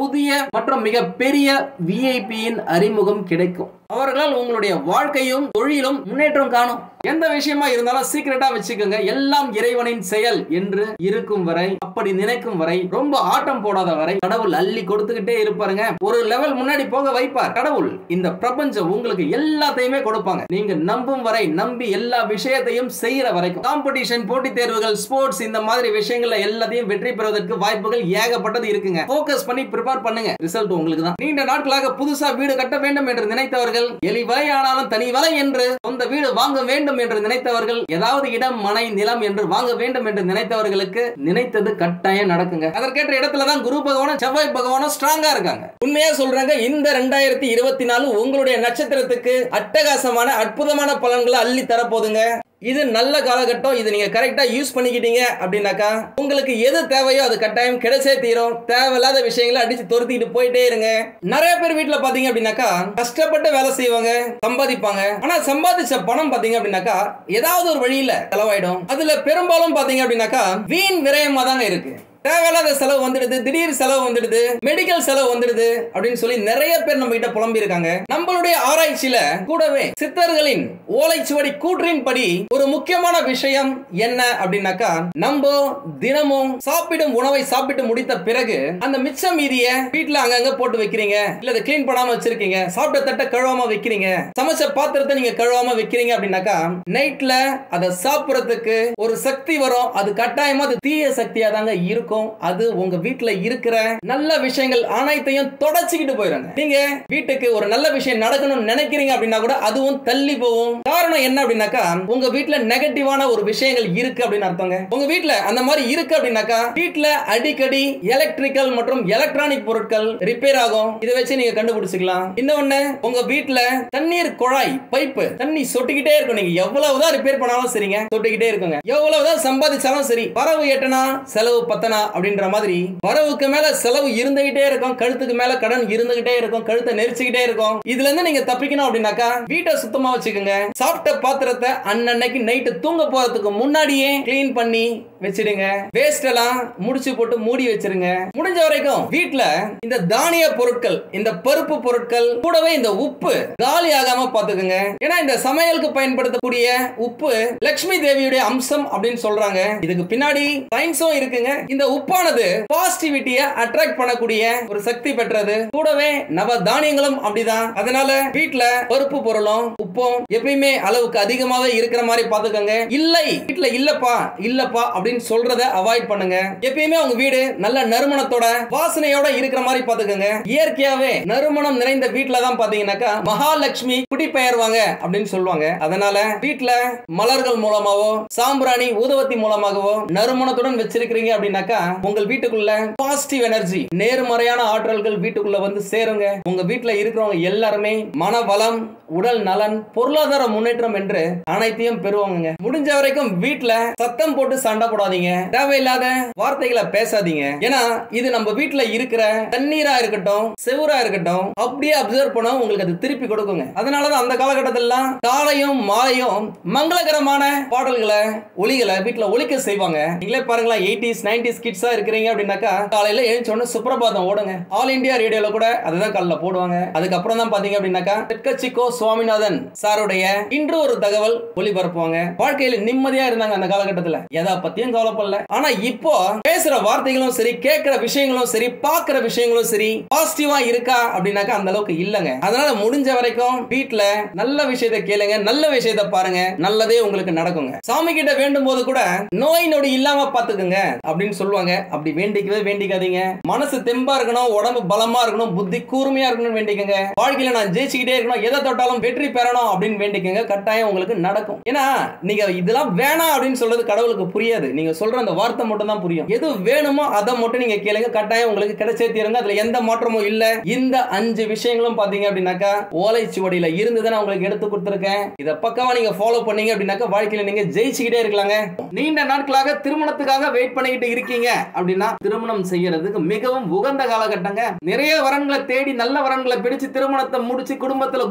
புதிய மற்றும் மிக பெரிய விஐபியின் அறிமுகம் கிடைக்கும் அவர்களால் உங்களுடைய வாழ்க்கையும் தொழிலும் முன்னேற்றம் காணும் எந்த விஷயமா இருந்தாலும் சீக்கிரட்டா வச்சுக்கோங்க எல்லாம் இறைவனின் செயல் என்று இருக்கும் வரை அப்படி நினைக்கும் வரை ரொம்ப ஆட்டம் போடாத வரை கடவுள் அள்ளி கொடுத்துக்கிட்டே இருப்பாருங்க ஒரு லெவல் முன்னாடி போக வைப்பார் கடவுள் இந்த பிரபஞ்சம் உங்களுக்கு எல்லாத்தையுமே கொடுப்பாங்க நீங்க நம்பும் வரை நம்பி எல்லா விஷயத்தையும் செய்யற வரைக்கும் காம்படிஷன் போட்டித் தேர்வுகள் ஸ்போர்ட்ஸ் இந்த மாதிரி விஷயங்கள்ல எல்லாத்தையும் வெற்றி பெறுவதற்கு வாய்ப்புகள் ஏகப்பட்டது இருக்குங்க போக்கஸ் பண்ணி ப்ரிப்பேர் பண்ணுங்க ரிசல்ட் உங்களுக்கு தான் நீண்ட நாட்களாக புதுசா வீடு கட்ட வேண்டும் என்று நினைத்தவர்கள் எலி வலை ஆனாலும் தனி வலை என்று சொந்த வீடு வாங்க வேண்டும் என்று நினைத்தவர்கள் ஏதாவது இடம் மனை நிலம் என்று வாங்க வேண்டும் என்று நினைத்தவர்களுக்கு நினைத்தது கட்டாயம் நடக்குங்க அதற்கேற்ற இடத்துல தான் குரு பகவானும் செவ்வாய் பகவானும் ஸ்ட்ராங்கா இருக்காங்க உண்மையா சொல்றாங்க இந்த ரெண்டாயிரத்தி இருபத்தி நாலு உங்களுடைய நட்சத்திரத்துக்கு அட்டகாசமான அற்புதமான பலன்களை அள்ளி தரப்போதுங்க இது நல்ல காலகட்டம் இது நீங்க கரெக்டா யூஸ் பண்ணிக்கிட்டீங்க அப்படின்னாக்கா உங்களுக்கு எது தேவையோ அது கட்டாயம் கிடைச்சே தீரும் தேவையில்லாத விஷயங்களை அடிச்சு துரத்திட்டு போயிட்டே இருங்க நிறைய பேர் வீட்டுல பாத்தீங்க அப்படின்னாக்கா கஷ்டப்பட்டு வேலை செய்வாங்க சம்பாதிப்பாங்க ஆனா சம்பாதிச்ச பணம் பாத்தீங்க அப்படின்னாக்கா ஏதாவது ஒரு வழியில செலவாயிடும் அதுல பெரும்பாலும் பாத்தீங்க அப்படின்னாக்கா வீண் விரயமா தாங்க இருக்கு தேவையில்லாத செலவு வந்துடுது திடீர் செலவு வந்துடுது மெடிக்கல் செலவு வந்துடுது அப்படின்னு சொல்லி நிறைய பேர் நம்ம கிட்ட புலம்பி இருக்காங்க நம்மளுடைய ஆராய்ச்சியில கூடவே சித்தர்களின் ஓலைச்சுவடி கூற்றின்படி ஒரு முக்கியமான விஷயம் என்ன அப்படின்னாக்கா நம்ம தினமும் சாப்பிடும் உணவை சாப்பிட்டு முடித்த பிறகு அந்த மிச்சம் மீதிய வீட்டுல அங்கங்க போட்டு வைக்கிறீங்க இல்ல அதை கிளீன் பண்ணாம வச்சிருக்கீங்க சாப்பிட்ட தட்டை கழுவாம வைக்கிறீங்க சமைச்ச பாத்திரத்தை நீங்க கழுவாம வைக்கிறீங்க அப்படின்னாக்கா நைட்ல அதை சாப்பிடறதுக்கு ஒரு சக்தி வரும் அது கட்டாயமா அது தீய சக்தியா தாங்க இருக்கும் அது உங்க வீட்டுல இருக்கிற நல்ல விஷயங்கள் அனைத்தையும் தொடச்சிக்கிட்டு போயிருங்க நீங்க வீட்டுக்கு ஒரு நல்ல விஷயம் நடக்கணும்னு நினைக்கிறீங்க அப்படின்னா கூட அதுவும் தள்ளி போகும் காரணம் என்ன அப்படின்னாக்கா உங்க வீட்டுல நெகட்டிவான ஒரு விஷயங்கள் இருக்கு அப்படின்னு அர்த்தங்க உங்க வீட்டுல அந்த மாதிரி இருக்கு அப்படின்னாக்கா வீட்டுல அடிக்கடி எலக்ட்ரிக்கல் மற்றும் எலக்ட்ரானிக் பொருட்கள் ரிப்பேர் ஆகும் இதை வச்சு நீங்க கண்டுபிடிச்சிக்கலாம் இன்னொன்னு உங்க வீட்டுல தண்ணீர் குழாய் பைப்பு தண்ணி சொட்டிக்கிட்டே இருக்கும் நீங்க எவ்வளவுதான் ரிப்பேர் பண்ணாலும் சரிங்க சொட்டிக்கிட்டே இருக்குங்க எவ்வளவுதான் சம்பாதிச்சாலும் சரி வரவு எட்டனா செலவு பத்தனா அப்படின்ற மாதிரி வரவுக்கு மேல செலவு இருந்துகிட்டே இருக்கும் கழுத்துக்கு மேல கடன் இருந்துகிட்டே இருக்கும் கழுத்தை நெரிச்சுக்கிட்டே இருக்கும் இதுல இருந்து நீங்க தப்பிக்கணும் அப்படின்னாக்கா வீட்டை சுத்தமா வச்சுக்கோங்க சாப்பிட்ட பாத்திரத்தை அன்னன்னைக்கு நைட்டு தூங்க போறதுக்கு முன்னாடியே கிளீன் பண்ணி வச்சிடுங்க வேஸ்ட் எல்லாம் முடிச்சு போட்டு மூடி வச்சிருங்க முடிஞ்ச வரைக்கும் வீட்ல இந்த தானிய பொருட்கள் இந்த பருப்பு பொருட்கள் கூடவே இந்த உப்பு காலி ஆகாம பாத்துக்கோங்க ஏன்னா இந்த சமையலுக்கு பயன்படுத்தக்கூடிய உப்பு லட்சுமி தேவியுடைய அம்சம் அப்படின்னு சொல்றாங்க இதுக்கு பின்னாடி சயின்ஸும் இருக்குங்க இந்த உப்பானது பாசிட்டிவிட்டிய அட்ராக்ட் பண்ணக்கூடிய ஒரு சக்தி பெற்றது கூடவே நவ தானியங்களும் அப்படிதான் அதனால வீட்ல பருப்பு பொருளும் உப்பும் எப்பயுமே அளவுக்கு அதிகமாவே இருக்கிற மாதிரி பாத்துக்கோங்க இல்லை வீட்ல இல்லப்பா இல்லப்பா அப்படின்னு சொல்றத அவாய்ட் பண்ணுங்க எப்பயுமே உங்க வீடு நல்ல நறுமணத்தோட வாசனையோட இருக்கிற மாதிரி பாத்துக்கோங்க இயற்கையாவே நறுமணம் நிறைந்த வீட்ல தான் பாத்தீங்கன்னாக்கா மகாலட்சுமி குடிபெயர்வாங்க அப்படின்னு சொல்லுவாங்க அதனால வீட்ல மலர்கள் மூலமாவோ சாம்பிராணி ஊதுவத்தி மூலமாகவோ நறுமணத்துடன் வச்சிருக்கிறீங்க அப்படின்னாக்கா உங்கள் வீட்டுக்குள்ள பாசிட்டிவ் எனர்ஜி நேர்மறையான ஆற்றல்கள் வீட்டுக்குள்ள வந்து சேருங்க உங்க வீட்டுல இருக்கிறவங்க எல்லாருமே மன வளம் உடல் நலன் பொருளாதார முன்னேற்றம் என்று அனைத்தையும் பெறுவாங்க முடிஞ்ச வரைக்கும் வீட்டுல சத்தம் போட்டு சண்டை போடாதீங்க தேவையில்லாத வார்த்தைகளை பேசாதீங்க ஏன்னா இது நம்ம வீட்டுல இருக்கிற தண்ணீரா இருக்கட்டும் செவுரா இருக்கட்டும் அப்படியே அப்சர்வ் பண்ண உங்களுக்கு அது திருப்பி கொடுக்குங்க அதனாலதான் அந்த காலகட்டத்தில காலையும் மாலையும் மங்களகரமான பாடல்களை ஒலிகளை வீட்டுல ஒலிக்க செய்வாங்க நீங்களே பாருங்களேன் எயிட்டிஸ் நைன்டிஸ் கிட்ஸா இருக்கிறீங்க அப்படின்னாக்கா காலையில எழுந்த உடனே சுப்ரபாதம் ஓடுங்க ஆல் இந்தியா ரேடியோல கூட அதுதான் காலைல போடுவாங்க அதுக்கப்புறம் தான் பாத்தீங்க அப்படின்னாக்கா தெற்கச்சிக்கோ சுவாமிநாதன் சாருடைய இன்று ஒரு தகவல் ஒளிபரப்புவாங்க வாழ்க்கையில நிம்மதியா இருந்தாங்க அந்த காலகட்டத்துல எதா பத்தியும் கவலைப்படல ஆனா இப்போ பேசுற வார்த்தைகளும் சரி கேட்கிற விஷயங்களும் சரி பாக்குற விஷயங்களும் சரி பாசிட்டிவா இருக்கா அப்படின்னாக்கா அந்த அளவுக்கு இல்லங்க அதனால முடிஞ்ச வரைக்கும் வீட்ல நல்ல விஷயத்தை கேளுங்க நல்ல விஷயத்தை பாருங்க நல்லதே உங்களுக்கு நடக்குங்க சாமி கிட்ட வேண்டும் போது கூட நோய் நொடி இல்லாம பாத்துக்குங்க அப்படின்னு சொல்லுவாங்க அப்படி வேண்டிக்கவே வேண்டிக்காதீங்க மனசு தெம்பா இருக்கணும் உடம்பு பலமா இருக்கணும் புத்தி கூர்மையா இருக்கணும்னு வேண்டிக்கங்க வாழ்க்கையில நான் ஜெயிச்சுக்கிட்டே இருக்கணும் எதை தொட்டாலும் வெற்றி பெறணும் அப்படின்னு வேண்டிக்கங்க கட்டாயம் உங்களுக்கு நடக்கும் ஏன்னா நீங்க இதெல்லாம் வேணாம் அப்படின்னு சொல்றது கடவுளுக்கு புரியாது நீங்க சொல்ற அந்த வார்த்தை மட்டும் தான் புரியும் எது வேணுமோ அதை மட்டும் நீங்க கேளுங்க கட்டாயம் உங்களுக்கு கிடைச்சே தீருங்க அதுல எந்த மாற்றமும் இல்ல இந்த அஞ்சு விஷயங்களும் பாத்தீங்க அப்படின்னாக்கா ஓலைச்சுவடியில இருந்து தான் உங்களுக்கு எடுத்து கொடுத்துருக்கேன் இதை பக்கவா நீங்க ஃபாலோ பண்ணீங்க அப்படின்னாக்கா வாழ்க்கையில நீங்க ஜெயிச்சுக்கிட்டே இருக்கலாங்க நீண்ட நாட்களாக திருமணத்துக்காக வெயிட் பண்ணிக்கிட்டு இருக்கீங்க அப்படின்னா திருமணம் செய்யறதுக்கு மிகவும் உகந்த காலகட்டங்க நிறைய வரன்களை தேடி நல்ல வரன்களை பிடிச்சு திருமணத்தை முடிச்சு குடும்பத்துல குதூகலத்தை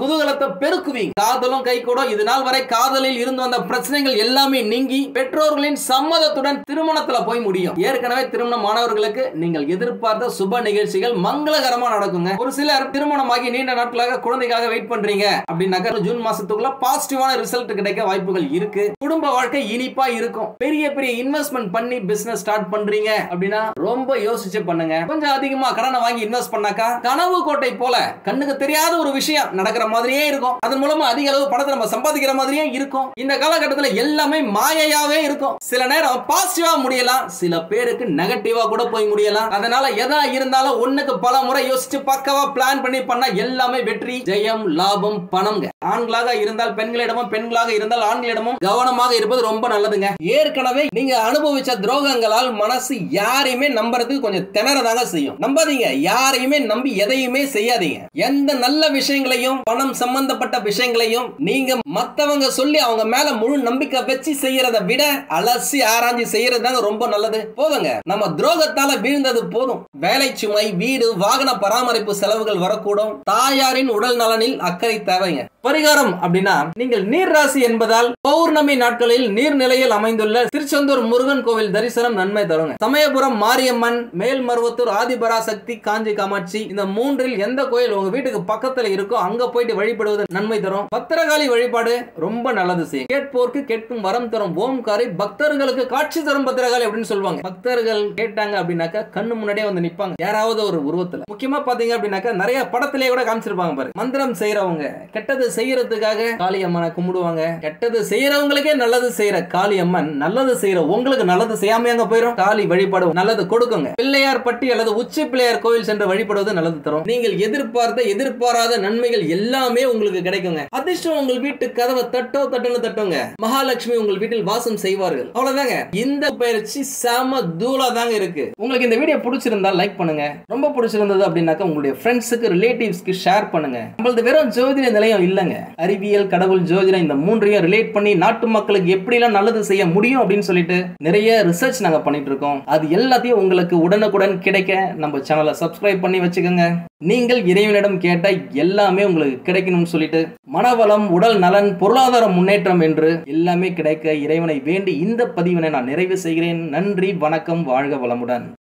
செல்வத்தை பெருக்குவீங்க காதலும் கை கூட இது நாள் வரை காதலில் இருந்து வந்த பிரச்சனைகள் எல்லாமே நீங்கி பெற்றோர்களின் சம்மதத்துடன் திருமணத்துல போய் முடியும் ஏற்கனவே திருமணம் மாணவர்களுக்கு நீங்கள் எதிர்பார்த்த சுப நிகழ்ச்சிகள் மங்களகரமா நடக்குங்க ஒரு சிலர் திருமணமாகி நீண்ட நாட்களாக குழந்தைக்காக வெயிட் பண்றீங்க அப்படின்னாக்க ஜூன் மாசத்துக்குள்ள பாசிட்டிவான ரிசல்ட் கிடைக்க வாய்ப்புகள் இருக்கு குடும்ப வாழ்க்கை இனிப்பா இருக்கும் பெரிய பெரிய இன்வெஸ்ட்மெண்ட் பண்ணி பிசினஸ் ஸ்டார்ட் பண்றீங்க அப்படின்னா ரொம்ப யோசிச்சு பண்ணுங்க கொஞ்சம் அதிகமா கடனை வாங்கி இன்வெஸ்ட் பண்ணாக்கா கனவு கோட்டை போல கண்ணுக்கு தெரியாத ஒரு விஷயம் நடக்கிற மாதிரியே இருக்கும் அதன் மூலமா அதிக அளவு பணத்தை நம்ம சம்பாதிக்கிற மாதிரியே இருக்கும் இந்த காலகட்டத்துல எல்லாமே மாயையாவே இருக்கும் சில நேரம் பாசிட்டிவா முடியலாம் சில பேருக்கு நெகட்டிவா கூட போய் முடியலாம் அதனால எதா இருந்தாலும் ஒண்ணுக்கு பல முறை யோசிச்சு பக்கவா பிளான் பண்ணி பண்ணா எல்லாமே வெற்றி ஜெயம் லாபம் பணம்ங்க ஆண்களாக இருந்தால் பெண்களிடமும் பெண்களாக இருந்தால் ஆண்களிடமும் கவனமாக இருப்பது ரொம்ப நல்லதுங்க ஏற்கனவே நீங்க அனுபவிச்ச துரோகங்களால் மனசு யாரையுமே நம்புறதுக்கு கொஞ்சம் திணறதாங்க செய்யும் நம்பாதீங்க யாரையுமே நம்பி எதையுமே செய்யாதீங்க எந்த நல்ல விஷயங்களையும் பணம் சம்பந்தப்பட்ட விஷயங்களையும் நீங்க மத்தவங்க சொல்லி அவங்க மேல முழு நம்பிக்கை வச்சு செய்யறத விட அலசி ஆராய்ச்சி செய்யறது தாங்க ரொம்ப நல்லது போதுங்க நம்ம துரோகத்தால வீழ்ந்தது போதும் வேலை சுமை வீடு வாகன பராமரிப்பு செலவுகள் வரக்கூடும் தாயாரின் உடல் நலனில் அக்கறை தேவைங்க பரிகாரம் அப்படின்னா நீங்கள் நீர் ராசி என்பதால் பௌர்ணமி நாட்களில் நீர்நிலையில் அமைந்துள்ள திருச்செந்தூர் முருகன் கோவில் தரிசனம் நன்மை தருங்க சமயபுரம் மாரியம்மன் மேல்மருவத்தூர் ஆதிபராசக்தி காஞ்சி காமாட்சி இந்த மூன்றில் எந்த கோயில் உங்க வீட்டுக்கு பக்கத்துல இருக்கோ அங்க போயிட்டு வழிபடுவது நன்மை தரும் பத்திரகாளி வழிபாடு ரொம்ப நல்லது செய்யும் கேட்போருக்கு கேட்கும் வரம் தரும் ஓம்காரி பக்தர்களுக்கு காட்சி தரும் பத்திரகாளி அப்படின்னு சொல்லுவாங்க பக்தர்கள் கேட்டாங்க அப்படின்னாக்கா கண்ணு முன்னாடியே வந்து நிப்பாங்க யாராவது ஒரு உருவத்துல முக்கியமா பாத்தீங்க அப்படின்னாக்கா நிறைய படத்திலேயே கூட காமிச்சிருப்பாங்க பாரு மந்திரம் செய்யறவங்க கெட்டது செய்யறதுக்காக காளியம்மனை கும்பிடுவாங்க கெட்டது செய்யறவங்களுக்கே நல்லது செய்யற காளியம்மன் நல்லது செய்யற உங்களுக்கு நல்லது செய்யாம அங்க போயிரும் காளி வழிபாடு நல்லது கொடுக்குங்க பிள்ளையார் பட்டி அல்லது உச்சி பிள்ளையார் கோவில் சென்று வழிபடுவது நல்லது தரும் நீங்கள் எதிர்பார்த்த எதிர்பாராத நன்மைகள் எல்லாமே உங்களுக்கு கிடைக்குங்க அதிர்ஷ்டம் உங்கள் வீட்டு கதவை தட்டோ தட்டுன்னு தட்டுங்க மகாலட்சுமி உங்கள் வீட்டில் வாசம் செய்வார்கள் அவ்வளவுதாங்க இந்த பயிற்சி செம தூளா தாங்க இருக்கு உங்களுக்கு இந்த வீடியோ பிடிச்சிருந்தா லைக் பண்ணுங்க ரொம்ப பிடிச்சிருந்தது அப்படின்னாக்கா உங்களுடைய ஃப்ரெண்ட்ஸுக்கு ரிலேட்டிவ்ஸ்க்கு ஷேர் பண்ணுங்க நம்மளது வெறும் ஜோதிட நிலையம் இல்லைங்க அறிவியல் கடவுள் ஜோதிடம் இந்த மூன்றையும் ரிலேட் பண்ணி நாட்டு மக்களுக்கு எப்படிலாம் நல்லது செய்ய முடியும் அப்படின்னு சொல்லிட்டு நிறைய ரிசர்ச் நாங்க பண்ணிட்டு இருக்கோம் அது எல்லாத்தையும் உங்களுக்கு உடனுக்குடன் கிடைக்க நம்ம சேனலை சப்ஸ்கிரைப் பண்ணி வச்சுக்கோங்க நீங்கள் இறைவனிடம் கேட்ட எல்லாமே உங்களுக்கு கிடைக்கணும்னு சொல்லிட்டு மனவளம் உடல் நலன் பொருளாதார முன்னேற்றம் என்று எல்லாமே கிடைக்க இறைவனை வேண்டி இந்த பதிவினை நான் நிறைவு செய்கிறேன் நன்றி வணக்கம் வாழ்க வளமுடன்